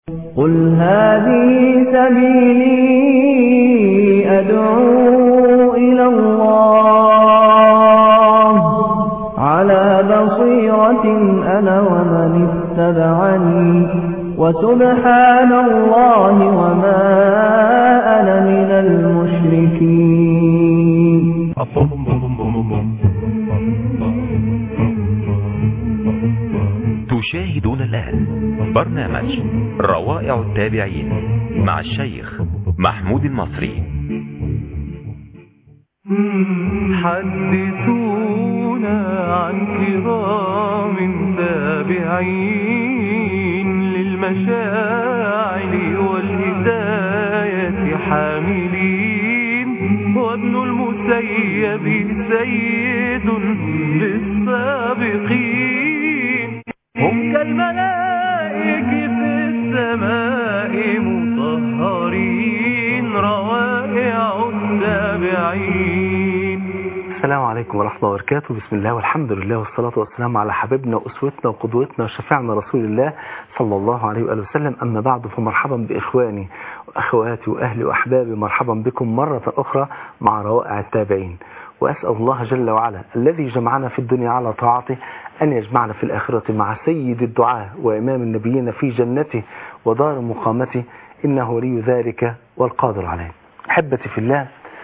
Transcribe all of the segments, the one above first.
قل هذه سبيلي أدعو إلى الله على بصيرة أنا ومن اتبعني وسبحان الله وما أنا من المشركين تشاهدون الآن برنامج روائع التابعين مع الشيخ محمود المصري حدثونا عن كرام تابعين للمشاعر والهداية حاملين وابن المسيب سيد للسابقين هم كالملائك في السماء مطهرين روائع التابعين السلام عليكم ورحمة الله وبركاته بسم الله والحمد لله والصلاة والسلام على حبيبنا وأسوتنا وقدوتنا وشفيعنا رسول الله صلى الله عليه وآله وسلم أما بعد فمرحبا بإخواني وأخواتي وأهلي وأحبابي مرحبا بكم مرة أخرى مع روائع التابعين وأسأل الله جل وعلا الذي جمعنا في الدنيا على طاعته أن يجمعنا في الآخرة مع سيد الدعاء وإمام النبيين في جنته ودار مقامته إنه ولي ذلك والقادر عليه أحبتي في الله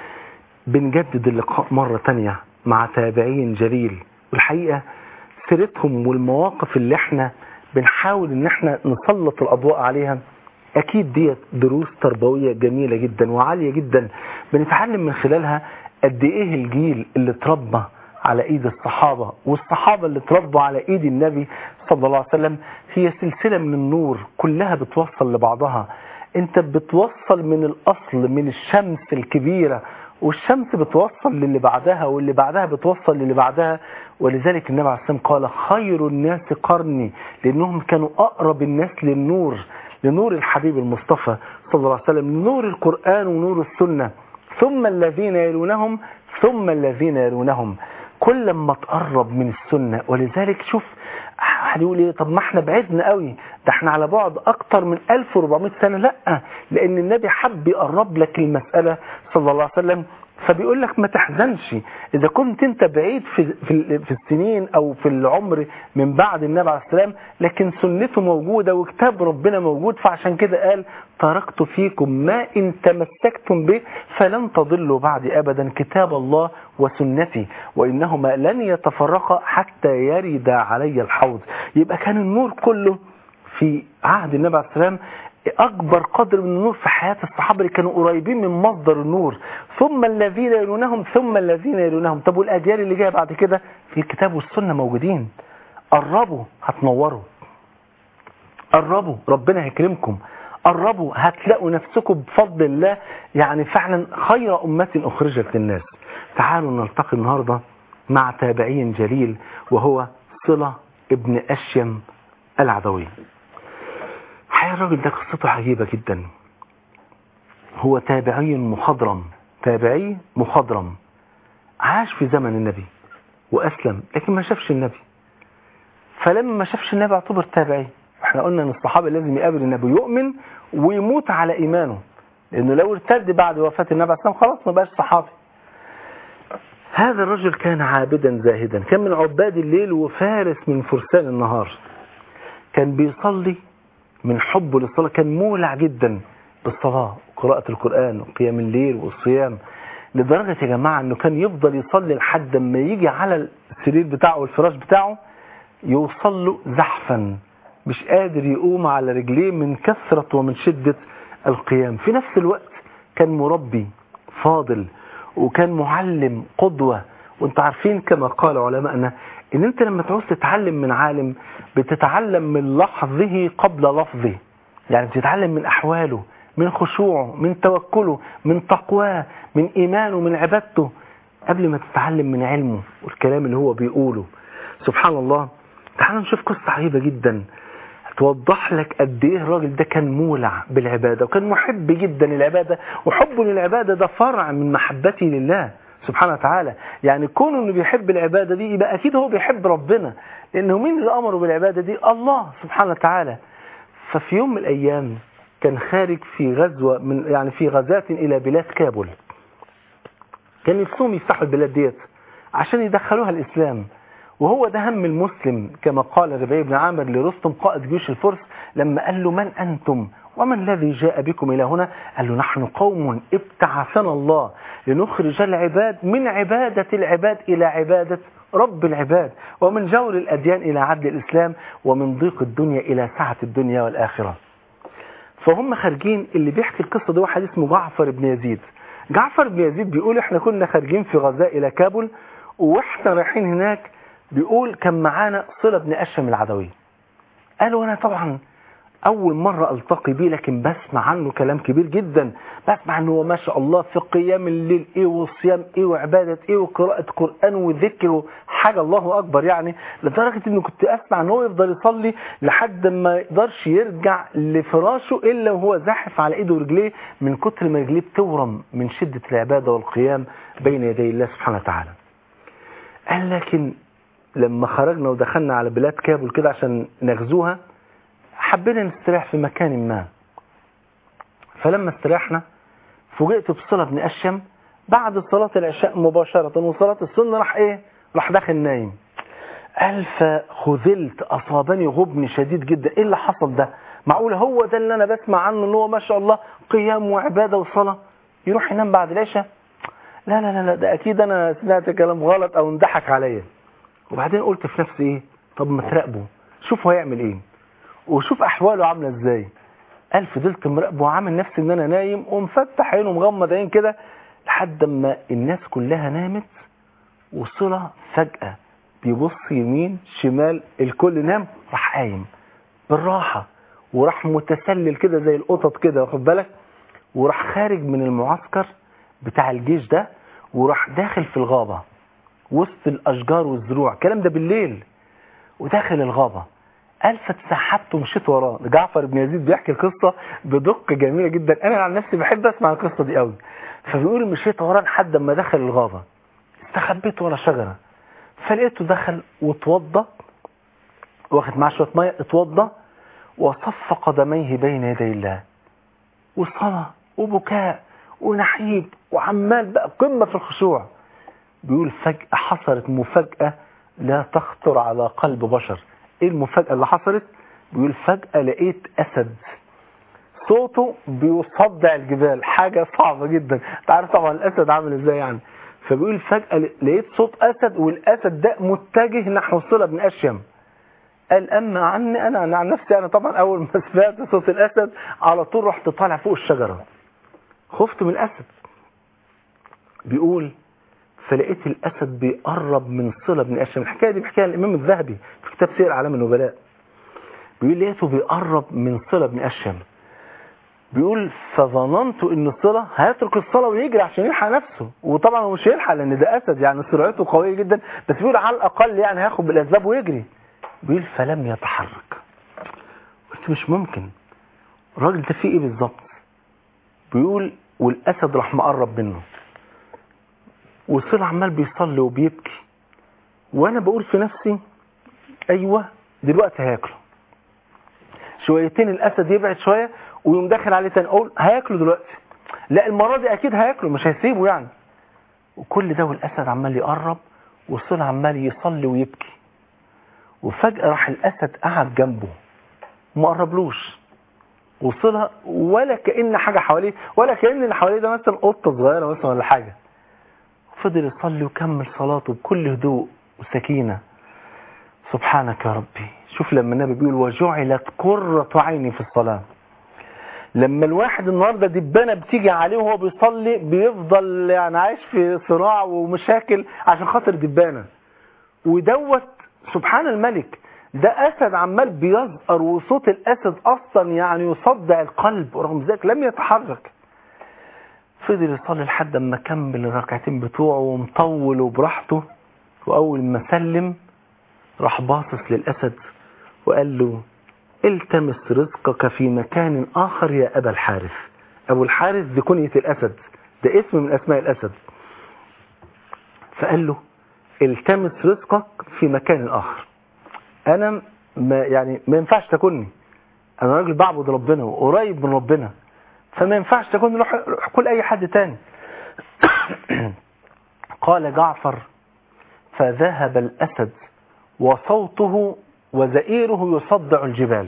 بنجدد اللقاء مرة تانية مع تابعين جليل والحقيقة سيرتهم والمواقف اللي احنا بنحاول ان احنا نسلط الأضواء عليها أكيد دي دروس تربوية جميلة جدا وعالية جدا بنتعلم من خلالها قد ايه الجيل اللي اتربى على ايد الصحابة والصحابة اللي اتربوا على ايد النبي صلى الله عليه وسلم هي سلسلة من النور كلها بتوصل لبعضها انت بتوصل من الاصل من الشمس الكبيرة والشمس بتوصل للي بعدها واللي بعدها بتوصل للي بعدها ولذلك النبي عليه الصلاة والسلام قال خير الناس قرني لأنهم كانوا أقرب الناس للنور لنور الحبيب المصطفى صلى الله عليه وسلم لنور القرآن ونور السنة ثم الذين يلونهم ثم الذين يلونهم كل ما تقرب من السنة ولذلك شوف هنقول ايه طب ما احنا بعدنا قوي ده احنا على بعد اكتر من 1400 سنة لا لان النبي حب يقرب لك المسألة صلى الله عليه وسلم فبيقول لك ما تحزنش اذا كنت انت بعيد في, في, في السنين او في العمر من بعد النبي عليه السلام لكن سنته موجودة وكتاب ربنا موجود فعشان كده قال تركت فيكم ما ان تمسكتم به فلن تضلوا بعد ابدا كتاب الله وسنتي وانهما لن يتفرقا حتى يرد علي الحوض يبقى كان النور كله في عهد النبي عليه السلام أكبر قدر من النور في حياة الصحابة اللي كانوا قريبين من مصدر النور ثم الذين يلونهم ثم الذين يلونهم طب والأجيال اللي جايه بعد كده في الكتاب والسنة موجودين قربوا هتنوروا قربوا ربنا هيكرمكم قربوا هتلاقوا نفسكم بفضل الله يعني فعلا خير أمة أخرجت للناس تعالوا نلتقي النهاردة مع تابعي جليل وهو صلة ابن أشيم العدوي الحقيقة الراجل ده قصته عجيبة جدا هو تابعي مخضرم تابعي مخضرم عاش في زمن النبي وأسلم لكن ما شافش النبي فلما ما شافش النبي اعتبر تابعي احنا قلنا ان الصحابة لازم يقابل النبي يؤمن ويموت على ايمانه لانه لو ارتد بعد وفاة النبي عليه السلام خلاص ما بقاش صحابي هذا الرجل كان عابدا زاهدا كان من عباد الليل وفارس من فرسان النهار كان بيصلي من حبه للصلاة كان مولع جدا بالصلاة وقراءة القرآن وقيام الليل والصيام لدرجة يا جماعة انه كان يفضل يصلي لحد ما يجي على السرير بتاعه والفراش بتاعه يوصل له زحفا مش قادر يقوم على رجليه من كثرة ومن شدة القيام في نفس الوقت كان مربي فاضل وكان معلم قدوة وانتوا عارفين كما قال علماءنا ان انت لما تعوز تتعلم من عالم بتتعلم من لحظه قبل لفظه يعني بتتعلم من احواله من خشوعه من توكله من تقواه من ايمانه من عبادته قبل ما تتعلم من علمه والكلام اللي هو بيقوله سبحان الله تعالوا نشوف قصة عجيبة جدا توضح لك قد ايه الراجل ده كان مولع بالعبادة وكان محب جدا للعبادة وحبه للعبادة ده فرع من محبته لله سبحانه وتعالى يعني كونه انه بيحب العبادة دي يبقى اكيد هو بيحب ربنا لانه مين اللي امره بالعبادة دي الله سبحانه وتعالى ففي يوم من الأيام كان خارج في غزوة من يعني في غزاة إلى بلاد كابول كان نفسهم يفتحوا البلاد ديت عشان يدخلوها الإسلام وهو ده هم المسلم كما قال ربيع بن عامر لرستم قائد جيوش الفرس لما قال له من أنتم وما الذي جاء بكم إلى هنا قال له نحن قوم ابتعثنا الله لنخرج العباد من عبادة العباد إلى عبادة رب العباد ومن جور الأديان إلى عدل الإسلام ومن ضيق الدنيا إلى سعة الدنيا والآخرة فهم خارجين اللي بيحكي القصة ده واحد اسمه جعفر بن يزيد جعفر بن يزيد بيقول احنا كنا خارجين في غزاء إلى كابول واحنا رايحين هناك بيقول كان معانا صلة بن أشم العدوي قالوا أنا طبعا أول مرة ألتقي بيه لكن بسمع عنه كلام كبير جدا بسمع أنه ما شاء الله في قيام الليل إيه وصيام إيه وعبادة إيه وقراءة قرآن وذكر حاجة الله أكبر يعني لدرجة أنه كنت أسمع أنه يفضل يصلي لحد ما يقدرش يرجع لفراشه إلا وهو زاحف على إيده ورجليه من كتر ما رجليه بتورم من شدة العبادة والقيام بين يدي الله سبحانه وتعالى قال لكن لما خرجنا ودخلنا على بلاد كابول كده عشان نغزوها حبينا نستريح في مكان ما فلما استريحنا فوجئت بصلة بن أشم بعد صلاة العشاء مباشرة وصلاة السنة راح ايه راح داخل نايم قال فخذلت أصابني غبن شديد جدا ايه اللي حصل ده معقولة هو ده اللي انا بسمع عنه ان هو ما شاء الله قيام وعبادة وصلاة يروح ينام بعد العشاء لا لا لا لا ده اكيد انا سمعت كلام غلط او انضحك عليا وبعدين قلت في نفسي ايه طب ما تراقبه شوف هو هيعمل ايه وشوف احواله عامله ازاي قال فضلت مراقبه وعامل نفسي ان انا نايم ومفتح عينه مغمض عين كده لحد ما الناس كلها نامت وصلة فجأة بيبص يمين شمال الكل نام راح قايم بالراحة وراح متسلل كده زي القطط كده واخد بالك وراح خارج من المعسكر بتاع الجيش ده وراح داخل في الغابة وسط الأشجار والزروع الكلام ده بالليل وداخل الغابة قال فتسحبت ومشيت وراه جعفر بن يزيد بيحكي القصة بدق جميلة جدا أنا عن نفسي بحب أسمع القصة دي قوي فبيقول مشيت وراه لحد ما دخل الغابة استخبيت ورا شجرة فلقيته دخل واتوضى واخد معاه شوية مية اتوضى وصف قدميه بين يدي الله وصلاة وبكاء ونحيب وعمال بقى قمة في الخشوع بيقول فجأة حصلت مفاجأة لا تخطر على قلب بشر ايه المفاجأة اللي حصلت بيقول فجأة لقيت أسد صوته بيصدع الجبال حاجة صعبة جدا تعرف طبعا الأسد عامل ازاي يعني فبيقول فجأة لقيت صوت أسد والأسد ده متجه نحو صلة بن أشيم قال أما عني أنا, أنا عن نفسي أنا طبعا أول ما سمعت صوت الأسد على طول رحت طالع فوق الشجرة خفت من الأسد بيقول فلقيت الأسد بيقرب من صلة بن أشيم الحكاية دي بيحكيها الإمام الذهبي في كتاب سير أعلام النبلاء بيقول لقيته بيقرب من صلة بن أشيم بيقول فظننت ان صلة هيترك الصلاة ويجري عشان يلحق نفسه وطبعا هو مش هيلحق لان ده اسد يعني سرعته قوية جدا بس بيقول على الاقل يعني هياخد بالاسباب ويجري بيقول فلم يتحرك قلت مش ممكن الراجل ده فيه ايه بالظبط بيقول والاسد راح مقرب منه وصلة عمال بيصلي وبيبكي وانا بقول في نفسي ايوه دلوقتي هياكله شويتين الاسد يبعد شويه ويقوم داخل عليه تاني اقول هياكله دلوقتي لا المره دي اكيد هياكله مش هيسيبه يعني وكل ده والاسد عمال يقرب والصلة عمال يصلي ويبكي وفجأة راح الاسد قعد جنبه وما قربلوش وصلها ولا كأن حاجة حواليه ولا كأن اللي حواليه ده مثلا قطة صغيرة مثلا ولا حاجة فضل يصلي وكمل صلاته بكل هدوء وسكينة سبحانك يا ربي شوف لما النبي بيقول وجعلت قرة عيني في الصلاة لما الواحد النهاردة دبانة بتيجي عليه وهو بيصلي بيفضل يعني عايش في صراع ومشاكل عشان خاطر دبانة ودوت سبحان الملك ده أسد عمال بيزقر وصوت الأسد أصلا يعني يصدع القلب ورغم ذلك لم يتحرك فضل يصلي لحد ما كمل الركعتين بتوعه ومطول وبراحته وأول ما سلم راح باصص للأسد وقال له التمس رزقك في مكان آخر يا أبا الحارث أبو الحارث دي كنية الأسد ده اسم من أسماء الأسد فقال له التمس رزقك في مكان آخر أنا ما يعني ما ينفعش تكوني انا راجل بعبد ربنا وقريب من ربنا فما ينفعش تكون روح روح كل اي حد تاني قال جعفر فذهب الاسد وصوته وزئيره يصدع الجبال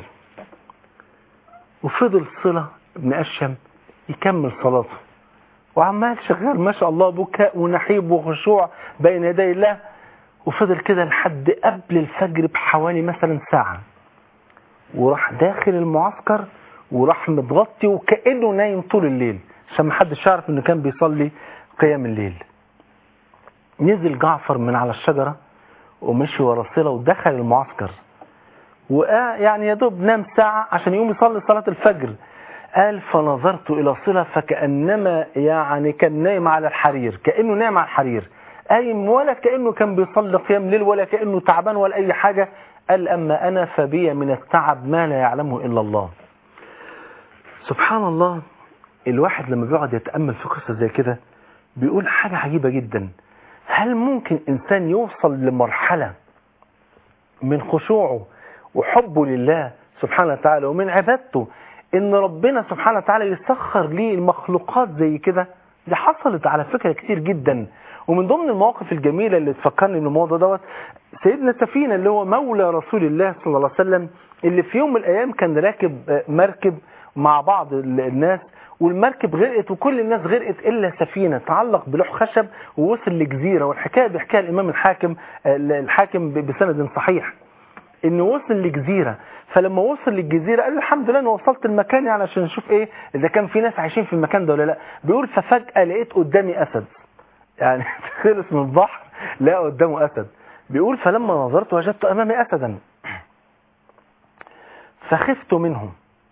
وفضل صلة ابن أشم يكمل صلاته وعمال شغال ما شاء الله بكاء ونحيب وخشوع بين يدي الله وفضل كده لحد قبل الفجر بحوالي مثلا ساعة وراح داخل المعسكر وراح متغطي وكأنه نايم طول الليل عشان ما حدش يعرف انه كان بيصلي قيام الليل نزل جعفر من على الشجرة ومشي ورا صلة ودخل المعسكر ويعني يا دوب نام ساعة عشان يقوم يصلي صلاة الفجر قال فنظرت إلى صلة فكأنما يعني كان نايم على الحرير كأنه نايم على الحرير قايم ولا كأنه كان بيصلي قيام ليل ولا كأنه تعبان ولا أي حاجة قال أما أنا فبي من التعب ما لا يعلمه إلا الله سبحان الله الواحد لما بيقعد يتأمل في قصة زي كده بيقول حاجة عجيبة جدا هل ممكن إنسان يوصل لمرحلة من خشوعه وحبه لله سبحانه وتعالى ومن عبادته ان ربنا سبحانه وتعالى يسخر ليه المخلوقات زي كده دي حصلت على فكرة كتير جدا ومن ضمن المواقف الجميلة اللي تفكرني بالموضوع دوت سيدنا سفينة اللي هو مولى رسول الله صلى الله عليه وسلم اللي في يوم من الايام كان راكب مركب مع بعض الناس والمركب غرقت وكل الناس غرقت الا سفينه تعلق بلوح خشب ووصل لجزيره والحكايه بيحكيها الامام الحاكم الحاكم بسند صحيح انه وصل لجزيره فلما وصل للجزيره قال الحمد لله انا وصلت المكان يعني عشان نشوف ايه اذا كان في ناس عايشين في المكان ده ولا لا بيقول ففجاه لقيت قدامي اسد يعني خلص من البحر لقى قدامه اسد بيقول فلما نظرت وجدت امامي اسدا فخفت منه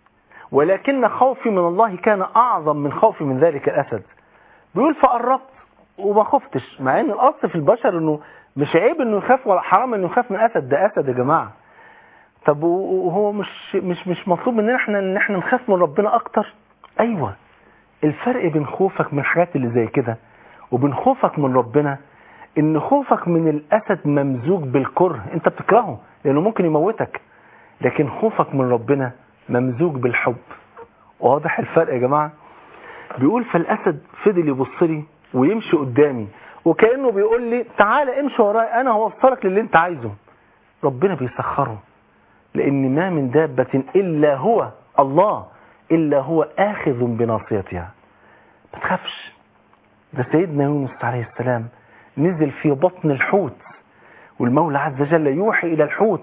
ولكن خوفي من الله كان اعظم من خوفي من ذلك الاسد بيقول فقربت وما خفتش مع ان الاصل في البشر انه مش عيب انه يخاف ولا حرام انه يخاف من اسد ده اسد يا جماعه طب وهو مش مش مش مطلوب مننا احنا ان احنا نخاف من ربنا اكتر ايوه الفرق بين خوفك من الحاجات اللي زي كده وبين خوفك من ربنا ان خوفك من الاسد ممزوج بالكره انت بتكرهه لانه ممكن يموتك لكن خوفك من ربنا ممزوج بالحب واضح الفرق يا جماعه بيقول فالاسد فضل يبص لي ويمشي قدامي وكانه بيقول لي تعالى امشي ورايا انا هوصلك للي انت عايزه ربنا بيسخره لان ما من دابه الا هو الله الا هو اخذ بناصيتها ما تخافش ده سيدنا يونس عليه السلام نزل في بطن الحوت والمولى عز وجل يوحي الى الحوت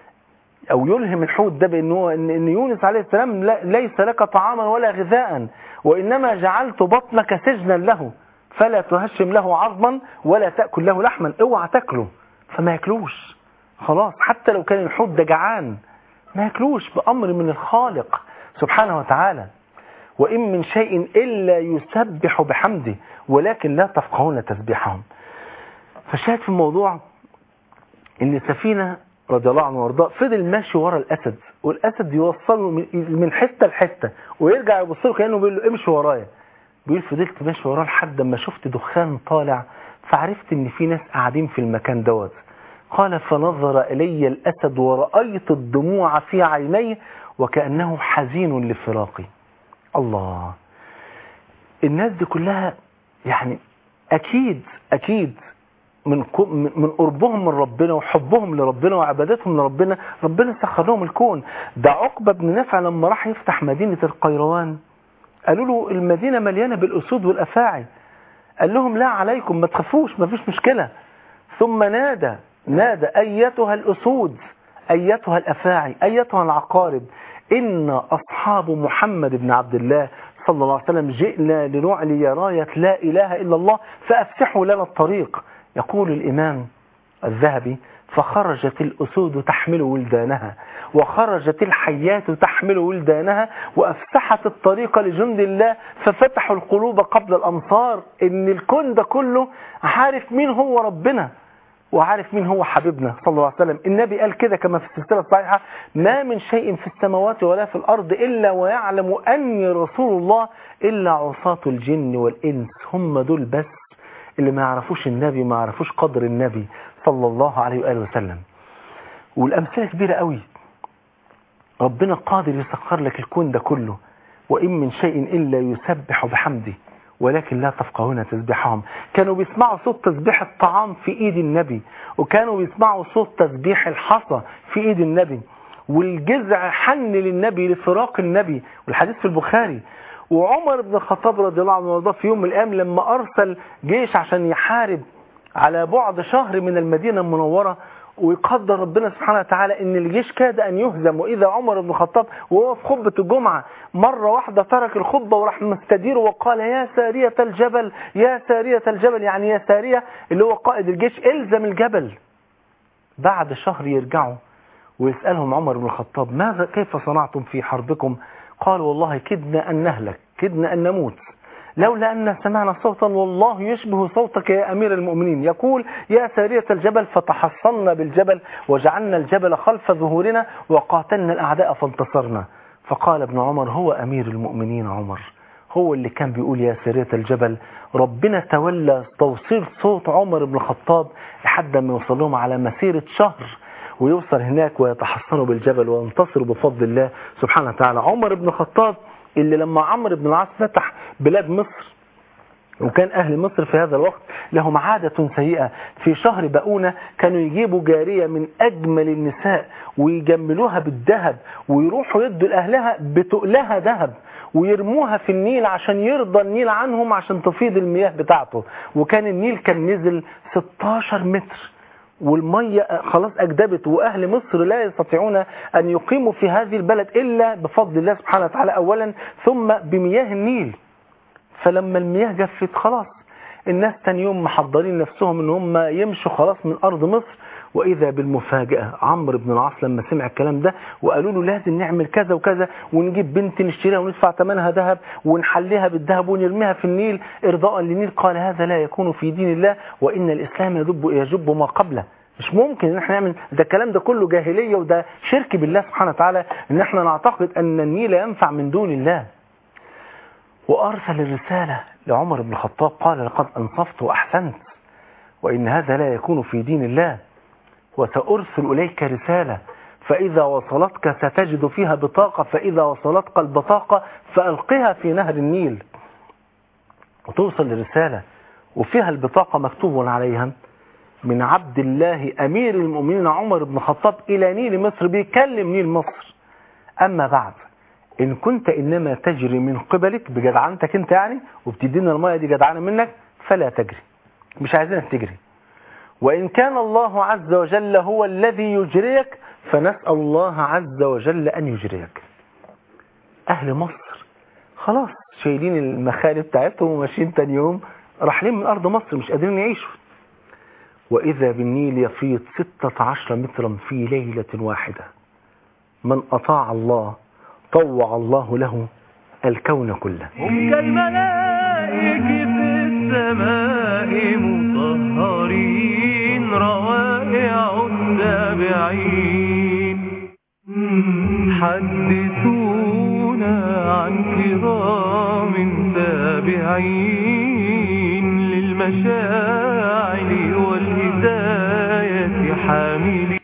او يلهم الحوت ده بانه ان يونس عليه السلام ليس لك طعاما ولا غذاء وانما جعلت بطنك سجنا له فلا تهشم له عظما ولا تاكل له لحما اوعى تاكله فما ياكلوش خلاص حتى لو كان الحوت ده جعان ما ياكلوش بامر من الخالق سبحانه وتعالى وان من شيء الا يسبح بحمده ولكن لا تفقهون تسبيحهم فشاهد في الموضوع ان سفينه رضي الله عنه وارضاه فضل ماشي ورا الاسد والاسد يوصله من حته لحته ويرجع يبص له كانه بيقول له امشي ورايا بيقول فضلت ماشي وراه لحد ما شفت دخان طالع فعرفت ان في ناس قاعدين في المكان دوت قال فنظر الي الاسد ورايت الدموع في عينيه وكانه حزين لفراقي الله الناس دي كلها يعني اكيد اكيد من من قربهم من ربنا وحبهم لربنا وعبادتهم لربنا ربنا سخر لهم الكون ده عقبه بن نافع لما راح يفتح مدينه القيروان قالوا له المدينه مليانه بالاسود والافاعي قال لهم لا عليكم ما تخافوش ما فيش مشكله ثم نادى نادى ايتها الاسود ايتها الافاعي ايتها العقارب ان اصحاب محمد بن عبد الله صلى الله عليه وسلم جئنا لنعلي رايه لا اله الا الله فافسحوا لنا الطريق يقول الإمام الذهبي فخرجت الأسود تحمل ولدانها وخرجت الحيات تحمل ولدانها وأفسحت الطريق لجند الله ففتحوا القلوب قبل الأمصار إن الكون ده كله عارف مين هو ربنا وعارف مين هو حبيبنا صلى الله عليه وسلم النبي قال كده كما في السلسلة الصحيحة ما من شيء في السماوات ولا في الأرض إلا ويعلم أني رسول الله إلا عصاة الجن والإنس هم دول بس اللي ما يعرفوش النبي ما يعرفوش قدر النبي صلى الله عليه وآله وسلم والأمثلة كبيرة قوي ربنا قادر يسخر لك الكون ده كله وإن من شيء إلا يسبح بحمده ولكن لا تفقهون تسبيحهم كانوا بيسمعوا صوت تسبيح الطعام في ايد النبي وكانوا بيسمعوا صوت تسبيح الحصى في ايد النبي والجزع حن للنبي لفراق النبي والحديث في البخاري وعمر بن الخطاب رضي الله عنه وارضاه في يوم من الايام لما ارسل جيش عشان يحارب على بعد شهر من المدينه المنوره ويقدر ربنا سبحانه وتعالى ان الجيش كاد ان يهزم واذا عمر بن الخطاب وهو في خطبه الجمعه مره واحده ترك الخطبه وراح مستدير وقال يا ساريه الجبل يا ساريه الجبل يعني يا ساريه اللي هو قائد الجيش الزم الجبل بعد شهر يرجعوا ويسالهم عمر بن الخطاب ماذا كيف صنعتم في حربكم قالوا والله كدنا ان نهلك كدنا ان نموت لولا أن سمعنا صوتا والله يشبه صوتك يا أمير المؤمنين يقول يا سارية الجبل فتحصنا بالجبل وجعلنا الجبل خلف ظهورنا وقاتلنا الأعداء فانتصرنا فقال ابن عمر هو أمير المؤمنين عمر هو اللي كان بيقول يا سارية الجبل ربنا تولى توصيل صوت عمر بن الخطاب لحد ما يوصل لهم على مسيرة شهر ويوصل هناك ويتحصنوا بالجبل وينتصروا بفضل الله سبحانه وتعالى عمر بن الخطاب اللي لما عمرو بن العاص فتح بلاد مصر وكان أهل مصر في هذا الوقت لهم عادة سيئة في شهر بقونة كانوا يجيبوا جارية من أجمل النساء ويجملوها بالذهب ويروحوا يدوا لأهلها بتقلها ذهب ويرموها في النيل عشان يرضى النيل عنهم عشان تفيض المياه بتاعته وكان النيل كان نزل 16 متر والمية خلاص أجدبت وأهل مصر لا يستطيعون أن يقيموا في هذه البلد إلا بفضل الله سبحانه وتعالى أولا ثم بمياه النيل فلما المياه جفت خلاص الناس تاني يوم محضرين نفسهم ان هم يمشوا خلاص من أرض مصر وإذا بالمفاجأة عمرو بن العاص لما سمع الكلام ده وقالوا له لازم نعمل كذا وكذا ونجيب بنت نشتريها وندفع ثمنها ذهب ونحليها بالذهب ونرميها في النيل إرضاء للنيل قال هذا لا يكون في دين الله وإن الإسلام يجب, يجب ما قبله مش ممكن ان احنا نعمل ده الكلام ده كله جاهلية وده شرك بالله سبحانه وتعالى ان احنا نعتقد ان النيل ينفع من دون الله وارسل الرسالة لعمر بن الخطاب قال لقد انصفت واحسنت وان هذا لا يكون في دين الله وسأرسل إليك رسالة فإذا وصلتك ستجد فيها بطاقة فإذا وصلتك البطاقة فألقها في نهر النيل وتوصل الرسالة وفيها البطاقة مكتوب عليها من عبد الله أمير المؤمنين عمر بن الخطاب إلى نيل مصر بيكلم نيل مصر أما بعد إن كنت إنما تجري من قبلك بجدعنتك أنت يعني وبتدينا المية دي جدعانة منك فلا تجري مش عايزينك تجري وإن كان الله عز وجل هو الذي يجريك فنسأل الله عز وجل أن يجريك أهل مصر خلاص شايلين المخالب بتاعتهم وماشيين تاني يوم راحلين من أرض مصر مش قادرين يعيشوا وإذا بالنيل يفيض ستة عشر مترا في ليلة واحدة من أطاع الله طوع الله له الكون كله هم كالملائك في السماء مطهرين روائع التابعين حدثونا عن كرام تابعين للمشايخ